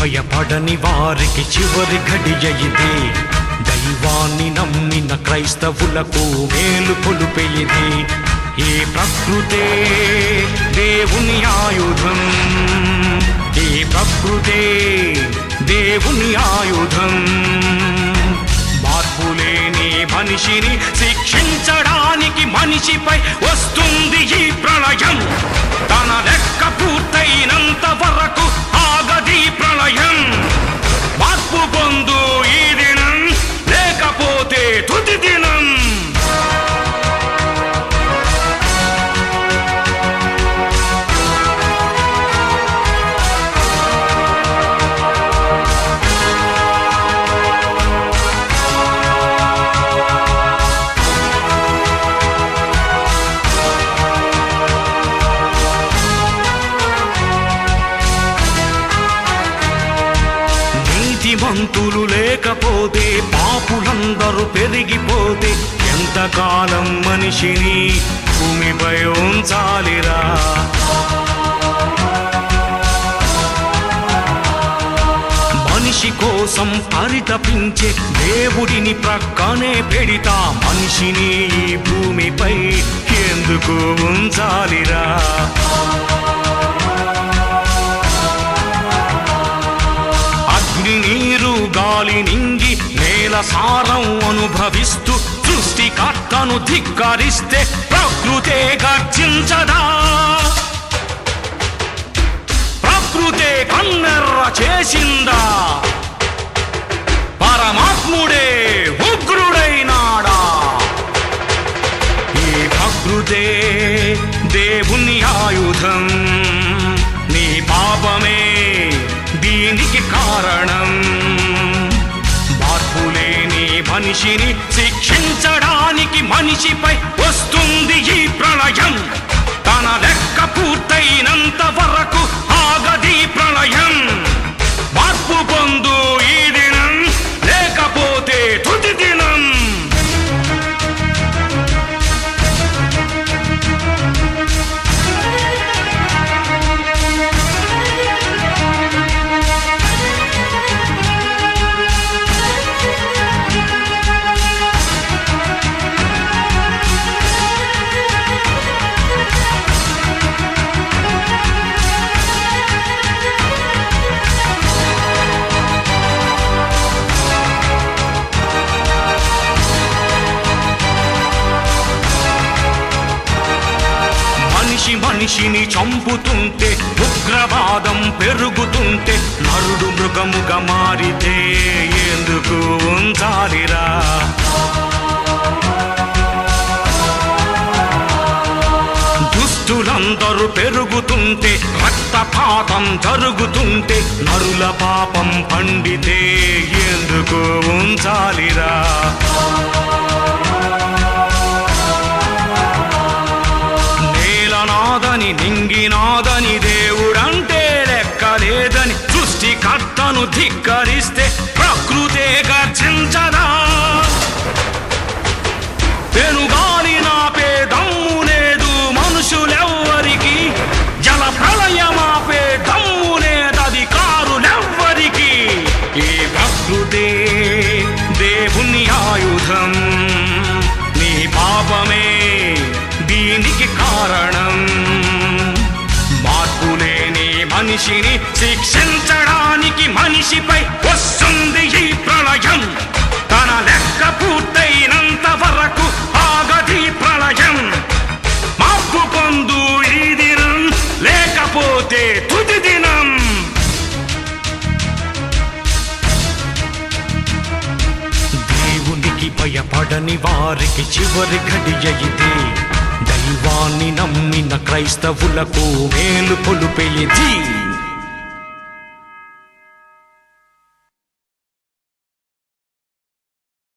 భయపడని వారికి చివరి ఘడియ ఇదే దైవాన్ని నమ్మిన క్రైస్తవులకు మేలు కొలుపే ఇది ఈ ప్రకృతే దేవుని ఆయుధం ఈ ప్రకృతే దేవుని ఆయుధం మార్పులేని మనిషిని శిక్షించడానికి మనిషిపై వస్తుంది ఈ ప్రళయం తన లెక్క పూర్తయినంత వరకు ఆగది ప్రళయం మార్పు పొందు ఈ దినం లేకపోతే తుది దినం నీతిమంతులు లేకపోతే పాపులందరూ పెరిగిపోతే ఎంతకాలం మనిషిని భూమిపై ఉంచాలిరా మనిషి కోసం పరితపించే దేవుడిని ప్రక్కనే పెడితా మనిషిని ఈ భూమిపై ఎందుకు ఉంచాలిరా అగ్ని నీరు గాలి నింగి నేల సారం అనుభవిస్తూ సృష్టికర్తను ధిక్కరిస్తే ప్రకృతే గర్జించదా ప్రకృతే కన్నెర్ర చేసిందా పరమాత్ముడే ఉగ్రుడైనాడా ఈ ప్రకృతే దేవుని ఆయుధం నీ పాపమే దీనికి కారణం మార్పులేని మనిషిని శిక్షించడానికి మనిషిపై వస్తుంది ఈ ప్రళయం తన లెక్క పూర్తయినంత వరకు ఆగది ప్రళయం మార్పు పొందు ఈ దినం లేకపోతే తుది దినం మనిషి మనిషిని చంపుతుంటే ఉగ్రవాదం పెరుగుతుంటే నరుడు మృగముగా మారితే ఎందుకు ఉంచాలిరా దుస్తులందరూ పెరుగుతుంటే రక్తపాతం జరుగుతుంటే నరుల పాపం పండితే ఎందుకు ఉంచాలిరా నేలనాదని నింగినాదని దేవుడంటే లెక్కలేదని సృష్టికర్తను ధిక్కరిస్తే ప్రకృతే గర్జించదా పెనుగాలి నాపే దమ్ము లేదు మనుషులెవ్వరికి జల ప్రళయమాపే దమ్ము లేదది కారులెవ్వరికి ఈ ప్రకృతే దేవుని ఆయుధం నీ పాపమే దీనికి కారణం మార్పులేని మనిషిని శిక్షించడానికి మనిషిపై వస్తుంది ఈ ప్రళయం తన లెక్క పూర్తయినంత వరకు ఆగది ప్రళయం మార్పు పొందు ఈ దినం లేకపోతే తుది దినం దేవునికి భయపడని వారికి చివరి ఘడియ ఇది దైవాన్ని నమ్మిన క్రైస్తవులకు మేలు కొలుపే ఇది